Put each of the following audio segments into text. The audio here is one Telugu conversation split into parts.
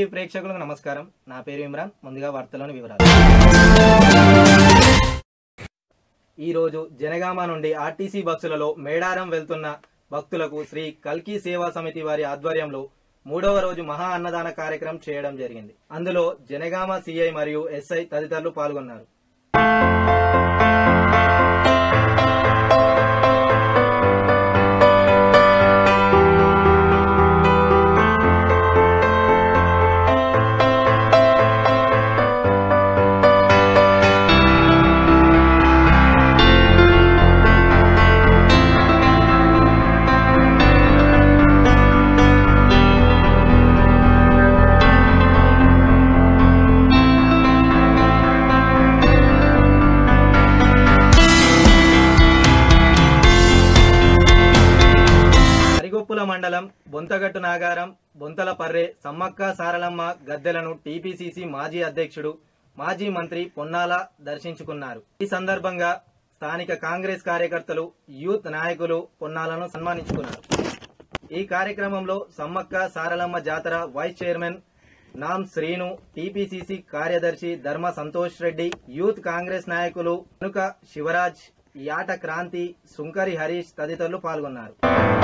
టీవీ ప్రేక్షకులకు నమస్కారం నా పేరు ఇమ్రాన్ ముందుగా వార్తలోని వివరాలు ఈరోజు జనగామ నుండి ఆర్టీసీ బస్సులలో మేడారం వెళ్తున్న భక్తులకు శ్రీ కల్కి సేవా సమితి వారి ఆధ్వర్యంలో మూడవ రోజు మహా అన్నదాన కార్యక్రమం చేయడం జరిగింది అందులో జనగామ సిఐ మరియు ఎస్ఐ తదితరులు పాల్గొన్నారు అరిగొప్పుల మండలం బొంతగట్టు నాగారం బొంతల పర్రె సమ్మక్క సారలమ్మ గద్దెలను టీపీసీసీ మాజీ అధ్యక్షుడు మాజీ మంత్రి పొన్నాల దర్శించుకున్నారు ఈ సందర్భంగా స్థానిక కాంగ్రెస్ కార్యకర్తలు యూత్ నాయకులు పొన్నాలను సన్మానించుకున్నారు ఈ కార్యక్రమంలో సమ్మక్క సారలమ్మ జాతర వైస్ చైర్మన్ నామ్ శ్రీను టీపీసీసీ కార్యదర్శి ధర్మ సంతోష్ రెడ్డి యూత్ కాంగ్రెస్ నాయకులు కనుక శివరాజ్ యాట క్రాంతి సుంకరి హరీష్ తదితరులు పాల్గొన్నారు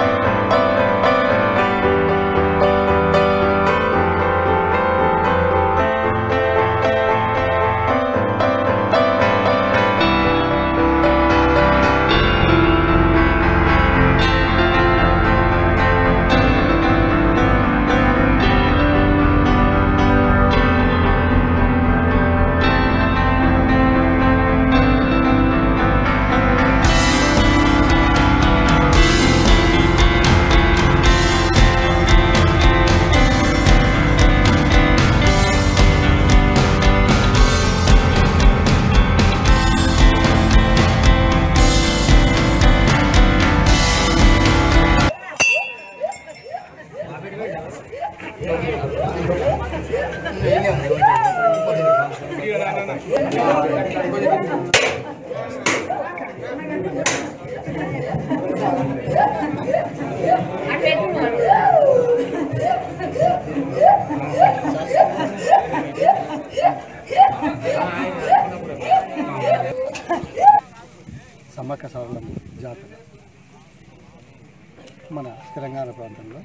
సమ్మక్క సారలం జాతర మన తెలంగాణ ప్రాంతంలో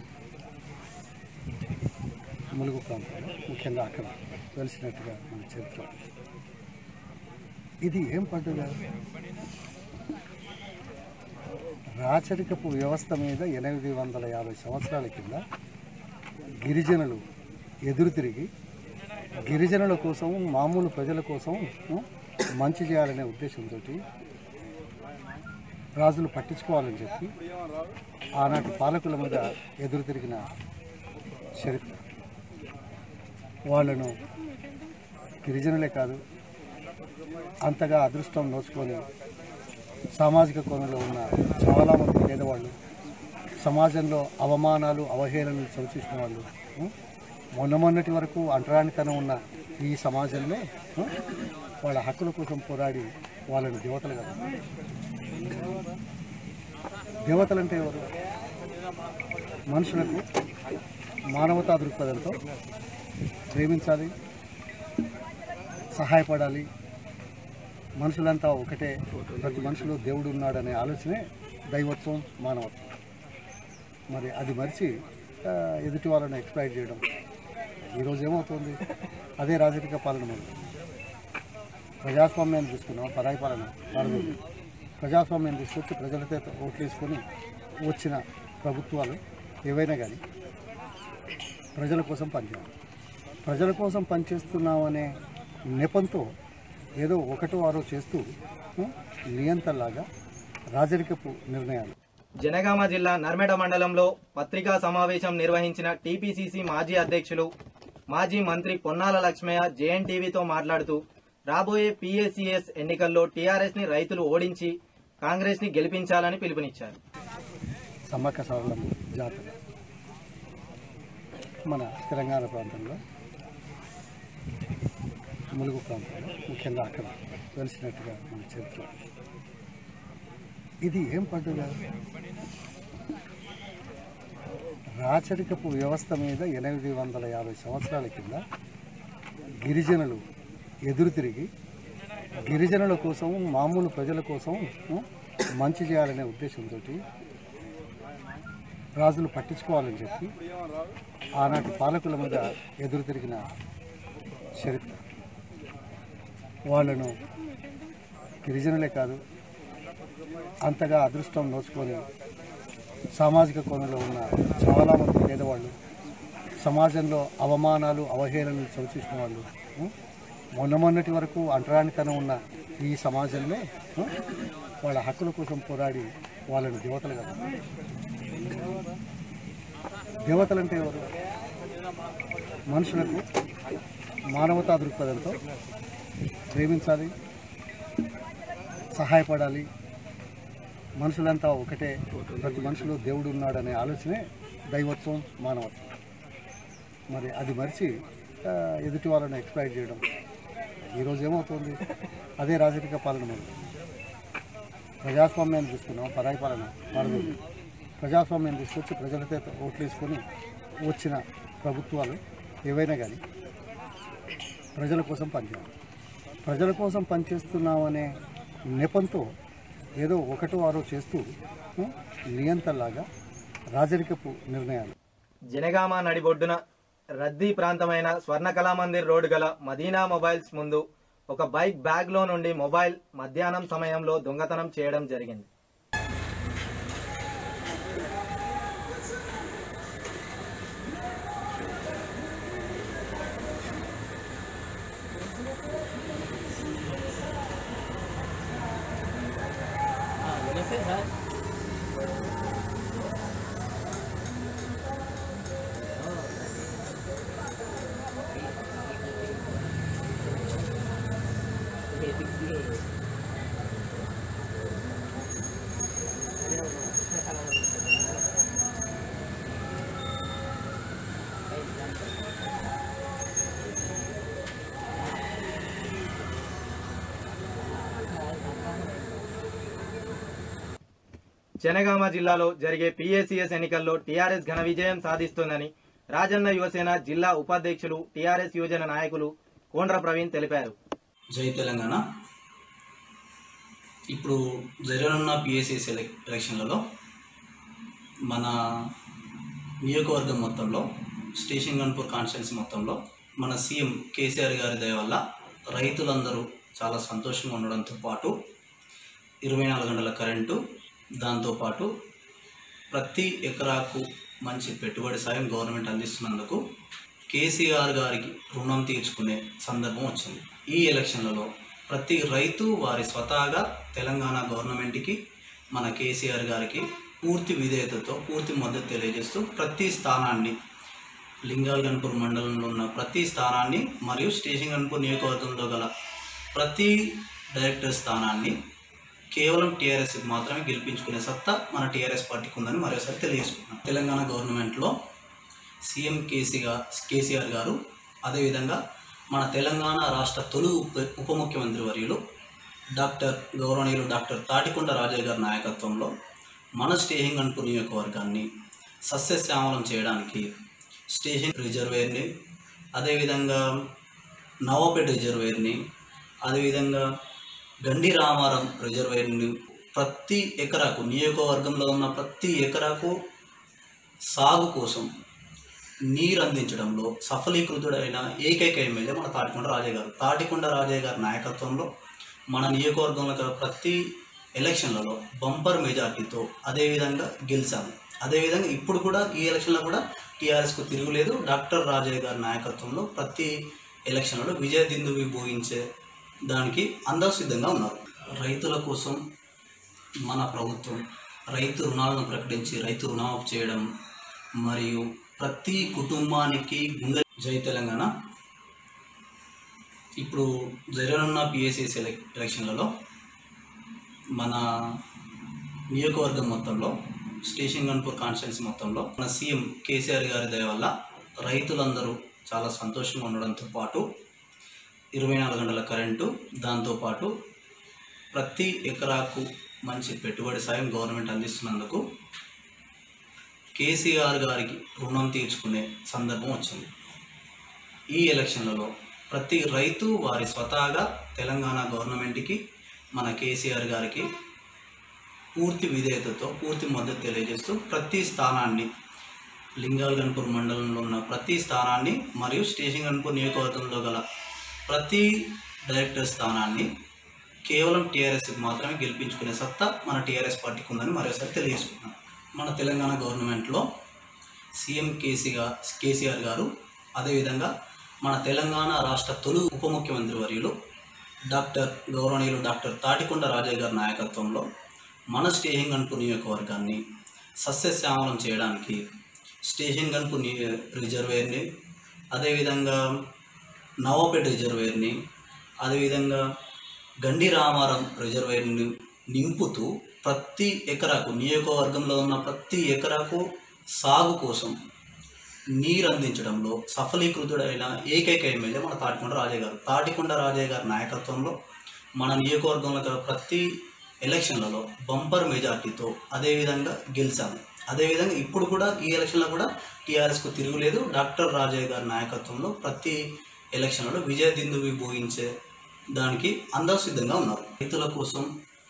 ములుగు ప్రాంతంలో ముఖ్యంగా అక్కడ వెలిసినట్టుగా మన చరిత్ర ఇది ఏం పండుగ రాచరికపు వ్యవస్థ మీద ఎనిమిది వందల యాభై సంవత్సరాల కింద గిరిజనులు ఎదురు తిరిగి గిరిజనుల కోసం మామూలు ప్రజల కోసం ఉ, మంచి చేయాలనే ఉద్దేశంతో రాజులు పట్టించుకోవాలని చెప్పి ఆనాటి పాలకుల మీద ఎదురు తిరిగిన చరిత్ర వాళ్ళను గిరిజనులే కాదు అంతగా అదృష్టం నోచుకొని సామాజిక కోణంలో ఉన్న చాలామంది పేదవాళ్ళు సమాజంలో అవమానాలు అవహేళనలు చవిచూసిన వాళ్ళు ఉం? మొన్న మొన్నటి వరకు అంటరానితనం ఉన్న ఈ సమాజంలో ఉం? వాళ్ళ హక్కుల కోసం పోరాడి వాళ్ళని దేవతలు కదా దేవతలంటే ఎవరు మనుషులకు మానవతా దృక్పథంతో ప్రేమించాలి సహాయపడాలి మనుషులంతా ఒకటే ప్రతి మనుషులు దేవుడు ఉన్నాడనే ఆలోచనే దైవత్వం మానవత్వం మరి అది మరిచి ఆ, ఎదుటి వాళ్ళని ఎక్స్ప్లైట్ చేయడం ఈరోజు ఏమవుతుంది అదే రాజకీయ పాలన మనం ప్రజాస్వామ్యాన్ని తీసుకున్నాం పరాయి పాలన పాలన ప్రజాస్వామ్యం తీసుకొచ్చి ప్రజలతో ఓట్లేసుకొని వచ్చిన ప్రభుత్వాలు ఏవైనా కానీ ప్రజల కోసం పనిచేయాలి ప్రజల కోసం పనిచేస్తున్నామనే నెపంతో ఏదో ఒకటో ఆరో చేస్తూ ఉం, నియంతలాగా రాజరికపు నిర్ణయాలు జనగామ జిల్లా నర్మెడ మండలంలో పత్రికా సమావేశం నిర్వహించిన టీపీసీసీ మాజీ అధ్యక్షులు మాజీ మంత్రి పొన్నాల లక్ష్మయ్య జేఎన్టీవీతో మాట్లాడుతూ రాబోయే పీఏసీఎస్ ఎన్నికల్లో టీఆర్ఎస్ ని రైతులు ఓడించి కాంగ్రెస్ ని గెలిపించాలని పిలుపునిచ్చారు సమ్మక్క సారలం జాతర మన తెలంగాణ ప్రాంతంలో ములుగు ప్రాంతంలో ముఖ్యంగా అక్కడ వెలిసినట్టుగా మన చరిత్ర ఇది ఏం పండుగ రాచరికపు వ్యవస్థ మీద ఎనిమిది వందల యాభై సంవత్సరాల కింద గిరిజనులు ఎదురు తిరిగి గిరిజనుల కోసం మామూలు ప్రజల కోసం ఉ, మంచి చేయాలనే ఉద్దేశంతో రాజులు పట్టించుకోవాలని చెప్పి ఆనాటి పాలకుల మీద ఎదురు తిరిగిన చరిత్ర వాళ్ళను గిరిజనులే కాదు అంతగా అదృష్టం నోచుకొని సామాజిక కోణంలో ఉన్న చాలామంది పేదవాళ్ళు సమాజంలో అవమానాలు అవహేళనలు చవిచూసిన వాళ్ళు ఉం? మొన్న మొన్నటి వరకు అంటరానితనం ఉన్న ఈ సమాజంలో ఉం? వాళ్ళ హక్కుల కోసం పోరాడి వాళ్ళని దేవతలుగా దేవతలంటే ఎవరు మనుషులకు మానవతా దృక్పథంతో ప్రేమించాలి సహాయపడాలి మనుషులంతా ఒకటే ప్రతి మనుషులు దేవుడు ఉన్నాడనే ఆలోచనే దైవత్వం మానవత్వం మరి అది మరిచి ఆ, ఎదుటి వాళ్ళని ఎక్స్ప్లైట్ చేయడం ఈరోజు ఏమవుతుంది అదే రాజకీయ పాలన మనం ప్రజాస్వామ్యాన్ని తీసుకున్నాం పరాయి పాలన మారదు ప్రజాస్వామ్యం తీసుకొచ్చి ప్రజలతో ఓట్లు వేసుకొని వచ్చిన ప్రభుత్వాలు ఏవైనా కానీ ప్రజల కోసం పనిచేయాలి ప్రజల కోసం పనిచేస్తున్నామనే నెపంతో ఏదో ఒకటో ఆరో చేస్తూ ఉం, నియంతలాగా రాజరికపు నిర్ణయాలు జనగామ నడిబొడ్డున రద్దీ ప్రాంతమైన స్వర్ణ కళామందిర్ రోడ్ గల మదీనా మొబైల్స్ ముందు ఒక బైక్ బ్యాగ్ లో నుండి మొబైల్ మధ్యాహ్నం సమయంలో దొంగతనం చేయడం జరిగింది జనగామ జిల్లాలో జరిగే పిఏసిఎస్ ఎన్నికల్లో టీఆర్ఎస్ ఘన విజయం సాధిస్తుందని రాజన్న యువసేన జిల్లా ఉపాధ్యక్షులు టీఆర్ఎస్ యువజన నాయకులు కోండ్ర ప్రవీణ్ తెలిపారు జై తెలంగాణ ఇప్పుడు జరగనున్న పిఎస్సిఎస్ ఎలక్షన్లలో మన నియోజకవర్గం మొత్తంలో స్టేషన్ గన్పూర్ కాన్స్టిట్యున్సీ మొత్తంలో మన సీఎం కేసీఆర్ గారి దయ వల్ల రైతులందరూ చాలా సంతోషంగా ఉండడంతో పాటు ఇరవై నాలుగు గంటల కరెంటు దాంతోపాటు ప్రతి ఎకరాకు మంచి పెట్టుబడి సాయం గవర్నమెంట్ అందిస్తున్నందుకు కేసీఆర్ గారికి రుణం తీర్చుకునే సందర్భం వచ్చింది ఈ ఎలక్షన్లలో ప్రతి రైతు వారి స్వతహాగా తెలంగాణ గవర్నమెంట్కి మన కేసీఆర్ గారికి పూర్తి విధేయతతో పూర్తి మద్దతు తెలియజేస్తూ ప్రతి స్థానాన్ని లింగాల్ గన్పూర్ మండలంలో ఉన్న ప్రతి స్థానాన్ని మరియు స్టేషన్ గన్పూర్ నియోజకవర్గంలో గల ప్రతి డైరెక్టర్ స్థానాన్ని కేవలం టీఆర్ఎస్ మాత్రమే గెలిపించుకునే సత్తా మన టీఆర్ఎస్ పార్టీకి ఉందని మరోసారి తెలియజేసుకున్నాం తెలంగాణ గవర్నమెంట్లో సీఎం కేసీగా కేసీఆర్ గారు అదేవిధంగా మన తెలంగాణ రాష్ట్ర తొలి ఉప ఉప ముఖ్యమంత్రి వర్యులు డాక్టర్ గౌరవనీయులు డాక్టర్ తాటికొండ రాజయ్య గారి నాయకత్వంలో మన స్టేషన్ గన్పూర్ నియోజకవర్గాన్ని సస్యశ్యామలం చేయడానికి స్టేషన్ రిజర్వేర్ని అదేవిధంగా నవాపేట రిజర్వేర్ని అదేవిధంగా గండి రామారం రిజర్వేర్ని ప్రతి ఎకరాకు నియోజకవర్గంలో ఉన్న ప్రతి ఎకరాకు సాగు కోసం నీరు అందించడంలో సఫలీకృతుడైన ఏకైక ఎమ్మెల్యే మన తాటికొండ రాజయ్య గారు తాటికొండ రాజయ్య గారి నాయకత్వంలో మన నియోజకవర్గంలో గల ప్రతి ఎలక్షన్లలో బంపర్ మెజార్టీతో అదేవిధంగా గెలిచాము అదేవిధంగా ఇప్పుడు కూడా ఈ ఎలక్షన్లో కూడా టీఆర్ఎస్కు తిరుగులేదు డాక్టర్ రాజయ్య గారి నాయకత్వంలో ప్రతి ఎలక్షన్లలో విజయ దిందువి భోగించే దానికి అందరూ సిద్ధంగా ఉన్నారు రైతుల కోసం మన ప్రభుత్వం రైతు రుణాలను ప్రకటించి రైతు రుణమాఫీ చేయడం మరియు ప్రతి కుటుంబానికి గుండె జై తెలంగాణ ఇప్పుడు జరగనున్న పిఎస్సిఎస్ ఎలక్షన్లలో మన నియోజకవర్గం మొత్తంలో స్టేషన్ గన్పూర్ కాన్స్టిట్యున్సీ మొత్తంలో మన సీఎం కేసీఆర్ గారి దయ వల్ల రైతులందరూ చాలా సంతోషంగా ఉండడంతో పాటు ఇరవై నాలుగు గంటల కరెంటు దాంతోపాటు ప్రతి ఎకరాకు మంచి పెట్టుబడి సాయం గవర్నమెంట్ అందిస్తున్నందుకు కేసీఆర్ గారికి రుణం తీర్చుకునే సందర్భం వచ్చింది ఈ ఎలక్షన్లలో ప్రతి రైతు వారి స్వతహాగా తెలంగాణ గవర్నమెంట్కి మన కేసీఆర్ గారికి పూర్తి విధేయతతో పూర్తి మద్దతు తెలియజేస్తూ ప్రతి స్థానాన్ని లింగాల్ గన్పూర్ మండలంలో ఉన్న ప్రతి స్థానాన్ని మరియు స్టేషన్ గన్పూర్ నియోజకవర్గంలో గల ప్రతి డైరెక్టర్ స్థానాన్ని కేవలం టీఆర్ఎస్కి మాత్రమే గెలిపించుకునే సత్తా మన టీఆర్ఎస్ పార్టీకి ఉందని మరోసారి తెలియజేసుకుంటున్నాం మన తెలంగాణ గవర్నమెంట్లో సీఎం కేసీగా కేసీఆర్ గారు అదేవిధంగా మన తెలంగాణ రాష్ట్ర తొలి ఉప ముఖ్యమంత్రి వర్యులు డాక్టర్ గౌరవనీయులు డాక్టర్ తాటికొండ రాజయ్య గారి నాయకత్వంలో మన స్టేషన్ గన్పూర్ నియోజకవర్గాన్ని సస్యశ్యామలం చేయడానికి స్టేషన్ గన్పూర్ నియో రిజర్వేర్ని అదేవిధంగా నవాపేట రిజర్వేర్ని అదేవిధంగా గండి రామారం రిజర్వేర్ని నింపుతూ ప్రతి ఎకరాకు నియోజకవర్గంలో ఉన్న ప్రతి ఎకరాకు సాగు కోసం నీరు అందించడంలో సఫలీకృతుడైన ఏకైక ఎమ్మెల్యే మన తాటికొండ రాజయ్య గారు తాటికొండ రాజయ్య గారి నాయకత్వంలో మన నియోజకవర్గంలో గల ప్రతి ఎలక్షన్లలో బంపర్ మెజార్టీతో అదేవిధంగా గెలిచాము అదేవిధంగా ఇప్పుడు కూడా ఈ ఎలక్షన్లో కూడా టీఆర్ఎస్కు తిరుగులేదు డాక్టర్ రాజయ్య గారి నాయకత్వంలో ప్రతి ఎలక్షన్లలో విజయ దిందువి భోగించే దానికి అందరూ సిద్ధంగా ఉన్నారు రైతుల కోసం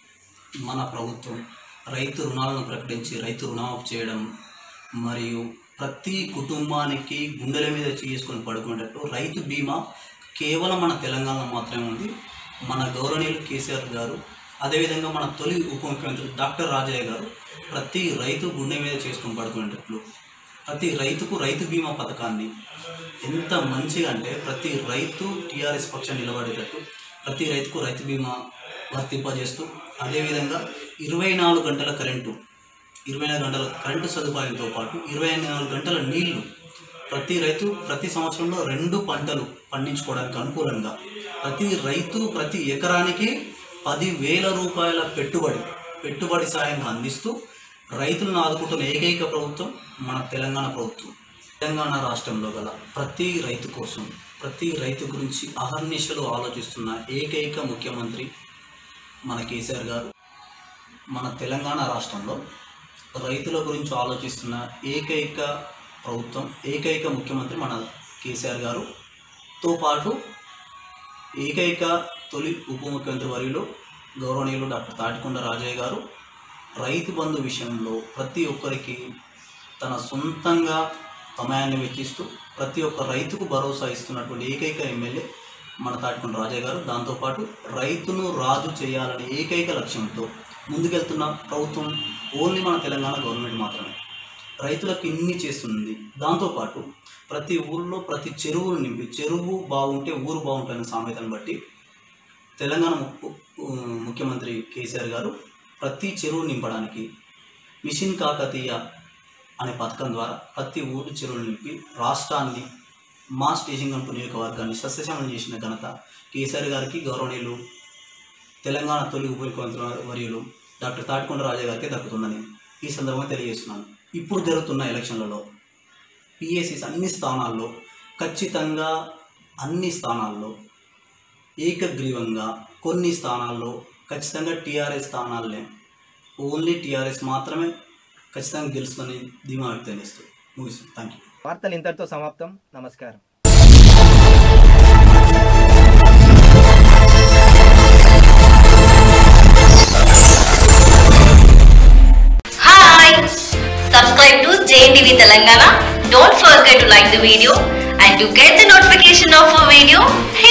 మన ప్రభుత్వం రైతు రుణాలను ప్రకటించి రైతు రుణమాఫీ చేయడం మరియు ప్రతి కుటుంబానికి గుండెల మీద చేసుకొని పడుకునేటట్టు రైతు బీమా కేవలం మన తెలంగాణలో మాత్రమే ఉంది మన గౌరవనీయులు కేసీఆర్ గారు అదేవిధంగా మన తొలి ఉప ముఖ్యమంత్రి డాక్టర్ రాజయ్య గారు ప్రతి రైతు గుండె మీద చేసుకొని పడుకునేటట్లు ప్రతి రైతుకు రైతు బీమా పథకాన్ని ఎంత మంచిగా అంటే ప్రతి రైతు టీఆర్ఎస్ పక్షాన్ని నిలబడేటట్టు ప్రతి రైతుకు రైతు బీమా వర్తింపజేస్తూ అదేవిధంగా ఇరవై నాలుగు గంటల కరెంటు ఇరవై నాలుగు గంటల కరెంటు సదుపాయంతో పాటు ఇరవై నాలుగు గంటల నీళ్లు ప్రతి రైతు ప్రతి సంవత్సరంలో రెండు పంటలు పండించుకోవడానికి అనుకూలంగా ప్రతి రైతు ప్రతి ఎకరానికి పదివేల రూపాయల పెట్టుబడి పెట్టుబడి సాయంగా అందిస్తూ రైతులను ఆదుకుంటున్న ఏకైక ప్రభుత్వం మన తెలంగాణ ప్రభుత్వం తెలంగాణ రాష్ట్రంలో గల ప్రతి రైతు కోసం ప్రతి రైతు గురించి అహర్నిశలు ఆలోచిస్తున్న ఏకైక ముఖ్యమంత్రి మన కేసీఆర్ గారు మన తెలంగాణ రాష్ట్రంలో రైతుల గురించి ఆలోచిస్తున్న ఏకైక ప్రభుత్వం ఏకైక ముఖ్యమంత్రి మన కేసీఆర్ గారు తో పాటు ఏకైక తొలి ఉప ముఖ్యమంత్రి వర్యులు గౌరవనీయులు డాక్టర్ తాటికొండ రాజయ్య గారు రైతు బంధు విషయంలో ప్రతి ఒక్కరికి తన సొంతంగా సమయాన్ని వెచ్చిస్తూ ప్రతి ఒక్క రైతుకు భరోసా ఇస్తున్నటువంటి ఏకైక ఎమ్మెల్యే మన తాటికొండ రాజయ్య గారు దాంతోపాటు రైతును రాజు చేయాలనే ఏకైక లక్ష్యంతో ముందుకెళ్తున్న ప్రభుత్వం ఓన్లీ మన తెలంగాణ గవర్నమెంట్ మాత్రమే రైతులకు ఇన్ని చేస్తుంది దాంతోపాటు ప్రతి ఊళ్ళో ప్రతి చెరువును నింపి చెరువు బాగుంటే ఊరు బాగుంటుందనే సామెతను బట్టి తెలంగాణ ము- ముఖ్యమంత్రి కేసీఆర్ గారు ప్రతి చెరువు నింపడానికి మిషన్ కాకతీయ అనే పథకం ద్వారా ప్రతి ఊరు చెరువులు నింపి రాష్ట్రాన్ని మా స్టేషన్ కంపు నియోజకవర్గాన్ని సస్యశ్యామలం చేసిన ఘనత కేసీఆర్ గారికి గౌరవనీయులు తెలంగాణ తొలి ఉప ముఖ్యమంత్రి వర్యులు డాక్టర్ తాటికొండ రాజా గారికి దక్కుతుందని ఈ సందర్భంగా తెలియజేస్తున్నాను ఇప్పుడు జరుగుతున్న ఎలక్షన్లలో పిఎస్సిస్ అన్ని స్థానాల్లో ఖచ్చితంగా అన్ని స్థానాల్లో ఏకగ్రీవంగా కొన్ని స్థానాల్లో ఖచ్చితంగా టీఆర్ఎస్ స్థానాలనే ఓన్లీ టీఆర్ఎస్ మాత్రమే ఖచ్చితంగా గెలుస్తుందని ధీమా వ్యక్తం చేస్తూ ముగిస్తుంది థ్యాంక్ యూ వార్తలు ఇంతటితో సమాప్తం నమస్కారం Hi! Subscribe to JNTV Telangana. Don't forget to like the video and to get the notification of a video,